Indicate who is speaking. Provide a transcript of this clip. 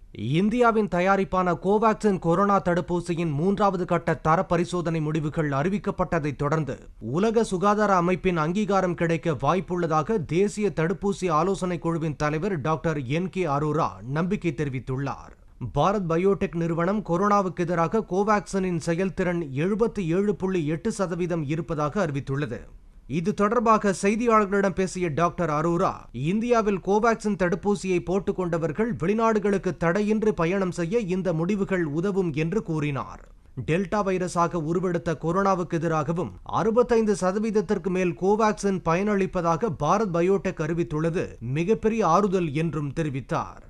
Speaker 1: இந்தியாவின் தயாரிப்பான கோவாக்சின் கொரோனா தடுப்பூசியின் மூன்றாவது கட்ட தர பரிசோதனை முடிவுகள் அறிவிக்கப்பட்டதைத் தொடர்ந்து உலக சுகாதார அமைப்பின் அங்கீகாரம் கிடைக்க வாய்ப்புள்ளதாக தேசிய தடுப்பூசி ஆலோசனைக் குழுவின் தலைவர் டாக்டர் என் கே அரோரா நம்பிக்கை தெரிவித்துள்ளார் பாரத் பயோடெக் நிறுவனம் கொரோனாவுக்கு எதிராக கோவாக்சினின் செயல்திறன் எழுபத்தி ஏழு புள்ளி எட்டு சதவீதம் இருப்பதாக அறிவித்துள்ளது இது தொடர்பாக செய்தியாளர்களிடம் பேசிய டாக்டர் அரோரா இந்தியாவில் கோவாக்சின் தடுப்பூசியை போட்டுக் கொண்டவர்கள் வெளிநாடுகளுக்கு தடையின்றி பயணம் செய்ய இந்த முடிவுகள் உதவும் என்று கூறினார் டெல்டா வைரஸாக உருவெடுத்த கொரோனாவுக்கு எதிராகவும் அறுபத்தைந்து சதவீதத்திற்கு மேல் கோவாக்சின் பயனளிப்பதாக பாரத் பயோடெக் அறிவித்துள்ளது மிகப்பெரிய ஆறுதல் என்றும் தெரிவித்தார்